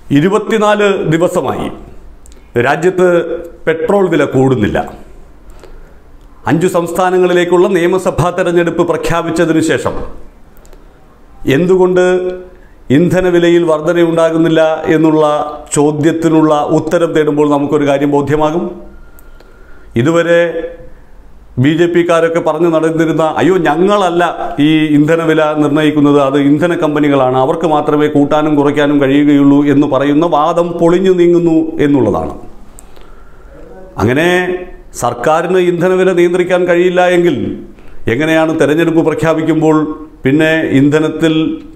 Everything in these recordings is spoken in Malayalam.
ഇരുപത്തിനാല് ദിവസമായി രാജ്യത്ത് പെട്രോൾ വില കൂടുന്നില്ല അഞ്ചു സംസ്ഥാനങ്ങളിലേക്കുള്ള നിയമസഭാ തെരഞ്ഞെടുപ്പ് പ്രഖ്യാപിച്ചതിനു ശേഷം എന്തുകൊണ്ട് ഇന്ധനവിലയിൽ വർധനയുണ്ടാകുന്നില്ല എന്നുള്ള ചോദ്യത്തിനുള്ള ഉത്തരം തേടുമ്പോൾ നമുക്കൊരു കാര്യം ബോധ്യമാകും ഇതുവരെ ബി ജെ പിക്കാരൊക്കെ പറഞ്ഞു നടന്നിരുന്ന അയ്യോ ഞങ്ങളല്ല ഈ ഇന്ധനവില നിർണ്ണയിക്കുന്നത് അത് ഇന്ധന കമ്പനികളാണ് അവർക്ക് മാത്രമേ കൂട്ടാനും കുറയ്ക്കാനും കഴിയുകയുള്ളൂ എന്ന് പറയുന്ന വാദം പൊളിഞ്ഞു നീങ്ങുന്നു എന്നുള്ളതാണ് അങ്ങനെ സർക്കാരിന് ഇന്ധനവില നിയന്ത്രിക്കാൻ കഴിയില്ല എങ്കിൽ എങ്ങനെയാണ് തെരഞ്ഞെടുപ്പ് പ്രഖ്യാപിക്കുമ്പോൾ പിന്നെ ഇന്ധനത്തിൽ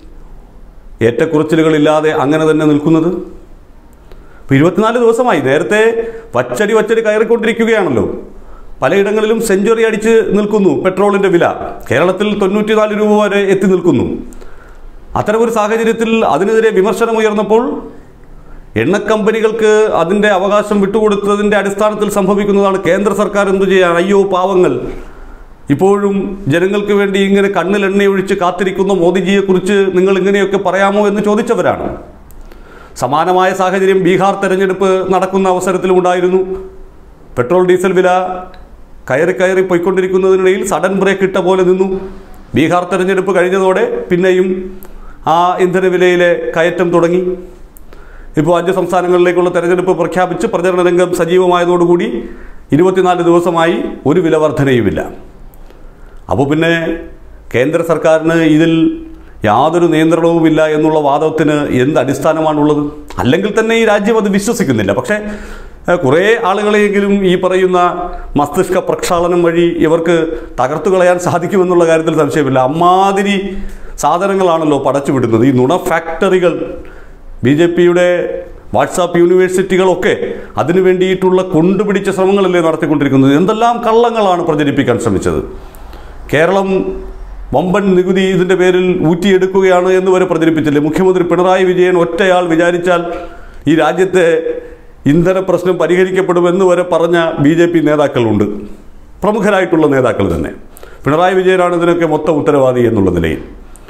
ഏറ്റക്കുറച്ചിലുകളില്ലാതെ അങ്ങനെ തന്നെ നിൽക്കുന്നത് ഇപ്പോൾ ഇരുപത്തിനാല് ദിവസമായി നേരത്തെ വച്ചടി വച്ചടി കയറിക്കൊണ്ടിരിക്കുകയാണല്ലോ പലയിടങ്ങളിലും സെഞ്ചുറി അടിച്ച് നിൽക്കുന്നു പെട്രോളിൻ്റെ വില കേരളത്തിൽ തൊണ്ണൂറ്റിനാല് രൂപ വരെ എത്തി നിൽക്കുന്നു അത്തരമൊരു സാഹചര്യത്തിൽ അതിനെതിരെ വിമർശനം ഉയർന്നപ്പോൾ എണ്ണക്കമ്പനികൾക്ക് അതിൻ്റെ അവകാശം വിട്ടുകൊടുത്തതിൻ്റെ അടിസ്ഥാനത്തിൽ സംഭവിക്കുന്നതാണ് കേന്ദ്ര സർക്കാർ എന്തു ചെയ്യാൻ അയ്യോ പാവങ്ങൾ ഇപ്പോഴും ജനങ്ങൾക്ക് വേണ്ടി ഇങ്ങനെ കണ്ണിൽ എണ്ണയൊഴിച്ച് കാത്തിരിക്കുന്ന മോദിജിയെക്കുറിച്ച് നിങ്ങൾ ഇങ്ങനെയൊക്കെ പറയാമോ എന്ന് ചോദിച്ചവരാണ് സമാനമായ സാഹചര്യം ബീഹാർ തെരഞ്ഞെടുപ്പ് നടക്കുന്ന അവസരത്തിലും ഉണ്ടായിരുന്നു പെട്രോൾ ഡീസൽ വില കയറി കയറി പോയിക്കൊണ്ടിരിക്കുന്നതിനിടയിൽ സഡൻ ബ്രേക്ക് ഇട്ട പോലെ നിന്നു ബീഹാർ തെരഞ്ഞെടുപ്പ് കഴിഞ്ഞതോടെ പിന്നെയും ആ ഇന്ധനവിലയിലെ കയറ്റം തുടങ്ങി ഇപ്പോൾ അഞ്ച് സംസ്ഥാനങ്ങളിലേക്കുള്ള തെരഞ്ഞെടുപ്പ് പ്രഖ്യാപിച്ച് പ്രചരണ രംഗം സജീവമായതോടുകൂടി ഇരുപത്തിനാല് ദിവസമായി ഒരു വില വർധനയുമില്ല അപ്പോൾ പിന്നെ കേന്ദ്ര സർക്കാരിന് ഇതിൽ യാതൊരു നിയന്ത്രണവുമില്ല എന്നുള്ള വാദത്തിന് എന്ത് അടിസ്ഥാനമാണുള്ളത് അല്ലെങ്കിൽ തന്നെ ഈ രാജ്യം അത് വിശ്വസിക്കുന്നില്ല പക്ഷേ ഏഹ്, കുറേ ആളുകളെയെങ്കിലും ഈ പറയുന്ന മസ്തിഷ്ക പ്രക്ഷാളനം വഴി ഇവർക്ക് തകർത്തു കളയാൻ സാധിക്കുമെന്നുള്ള കാര്യത്തിൽ സംശയമില്ല അമ്മാതിരി സാധനങ്ങളാണല്ലോ പടച്ചുവിടുന്നത് ഈ നുണ ഫാക്ടറികൾ ബി ജെ പിയുടെ വാട്സാപ്പ് യൂണിവേഴ്സിറ്റികളൊക്കെ അതിനു വേണ്ടിയിട്ടുള്ള കൊണ്ടുപിടിച്ച ശ്രമങ്ങളല്ലേ നടത്തിക്കൊണ്ടിരിക്കുന്നത് എന്തെല്ലാം കള്ളങ്ങളാണ് പ്രചരിപ്പിക്കാൻ ശ്രമിച്ചത് കേരളം വമ്പൻ നികുതി ഇതിൻ്റെ പേരിൽ ഊറ്റിയെടുക്കുകയാണ് എന്ന് വരെ പ്രചരിപ്പിച്ചില്ലേ മുഖ്യമന്ത്രി പിണറായി വിജയൻ ഒറ്റയാൾ വിചാരിച്ചാൽ ഈ രാജ്യത്തെ ഇന്ധന പ്രശ്നം പരിഹരിക്കപ്പെടുമെന്ന് വരെ പറഞ്ഞ ബി ജെ പി നേതാക്കളുണ്ട് പ്രമുഖരായിട്ടുള്ള നേതാക്കൾ തന്നെ പിണറായി വിജയനാണ് ഇതിനൊക്കെ മൊത്തം ഉത്തരവാദി എന്നുള്ള നിലയിൽ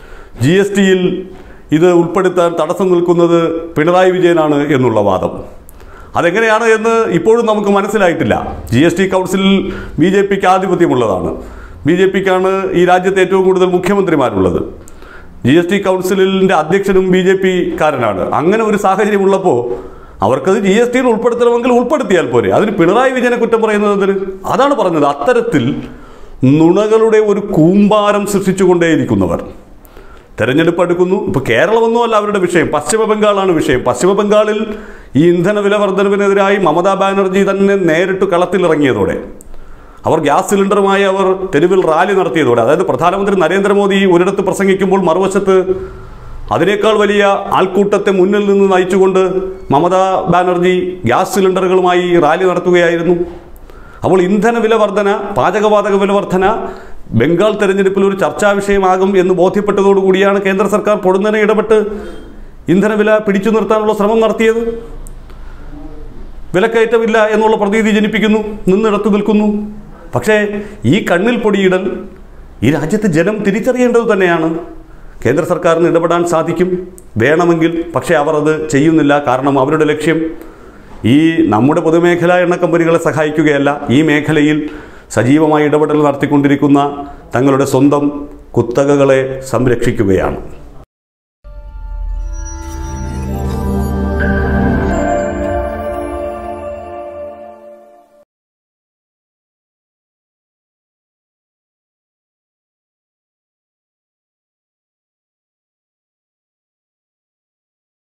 ജി എസ് ടിയിൽ ഇത് ഉൾപ്പെടുത്താൻ തടസ്സം നിൽക്കുന്നത് പിണറായി വിജയനാണ് എന്നുള്ള വാദം അതെങ്ങനെയാണ് എന്ന് ഇപ്പോഴും നമുക്ക് മനസ്സിലായിട്ടില്ല ജി എസ് ടി കൗൺസിലിൽ ബി ജെ പിക്ക് ആധിപത്യമുള്ളതാണ് ബി ജെ പിക്കാണ് ഈ രാജ്യത്ത് ഏറ്റവും കൂടുതൽ മുഖ്യമന്ത്രിമാരുള്ളത് ജി എസ് ടി കൗൺസിലിൻ്റെ അധ്യക്ഷനും ബി ജെ പി കാരനാണ് അങ്ങനെ ഒരു സാഹചര്യം ഉള്ളപ്പോൾ അവർക്കത് ജി എസ് ടിയിൽ ഉൾപ്പെടുത്തണമെങ്കിൽ ഉൾപ്പെടുത്തിയാൽ പോരെ അതിന് പിണറായി വിജയനെ കുറ്റം പറയുന്നത് എന്തിന് അതാണ് പറഞ്ഞത് അത്തരത്തിൽ നുണകളുടെ ഒരു കൂമ്പാരം സൃഷ്ടിച്ചുകൊണ്ടേയിരിക്കുന്നവർ തെരഞ്ഞെടുപ്പ് അടുക്കുന്നു ഇപ്പോൾ കേരളമൊന്നുമല്ല അവരുടെ വിഷയം പശ്ചിമ ബംഗാളാണ് വിഷയം പശ്ചിമ ബംഗാളിൽ ഈ ഇന്ധന വില വർധനവിനെതിരായി മമതാ ബാനർജി തന്നെ നേരിട്ട് കളത്തിലിറങ്ങിയതോടെ അവർ ഗ്യാസ് സിലിണ്ടറുമായി അവർ തെരുവിൽ റാലി നടത്തിയതോടെ അതായത് പ്രധാനമന്ത്രി നരേന്ദ്രമോദി ഒരിടത്ത് പ്രസംഗിക്കുമ്പോൾ മറുവശത്ത് അതിനേക്കാൾ വലിയ ആൾക്കൂട്ടത്തെ മുന്നിൽ നിന്ന് നയിച്ചുകൊണ്ട് മമതാ ബാനർജി ഗ്യാസ് സിലിണ്ടറുകളുമായി റാലി നടത്തുകയായിരുന്നു അപ്പോൾ ഇന്ധന വില വർധന പാചകവാതക വില വർധന ബംഗാൾ തെരഞ്ഞെടുപ്പിൽ ഒരു ചർച്ചാ വിഷയമാകും എന്ന് ബോധ്യപ്പെട്ടതോടുകൂടിയാണ് കേന്ദ്ര സർക്കാർ പൊടുന്നനെ ഇടപെട്ട് ഇന്ധനവില പിടിച്ചു നിർത്താനുള്ള ശ്രമം നടത്തിയത് വിലക്കയറ്റമില്ല എന്നുള്ള പ്രതീതി ജനിപ്പിക്കുന്നു നിന്നിടത്ത് നിൽക്കുന്നു പക്ഷേ ഈ കണ്ണിൽ പൊടിയിടൽ ഈ രാജ്യത്തെ ജനം തിരിച്ചറിയേണ്ടത് തന്നെയാണ് കേന്ദ്ര സർക്കാരിന് ഇടപെടാൻ സാധിക്കും വേണമെങ്കിൽ പക്ഷേ അവർ അത് ചെയ്യുന്നില്ല കാരണം അവരുടെ ലക്ഷ്യം ഈ നമ്മുടെ പൊതുമേഖലാ എണ്ണ കമ്പനികളെ സഹായിക്കുകയല്ല ഈ മേഖലയിൽ സജീവമായി ഇടപെടൽ നടത്തിക്കൊണ്ടിരിക്കുന്ന തങ്ങളുടെ സ്വന്തം കുത്തകകളെ സംരക്ഷിക്കുകയാണ്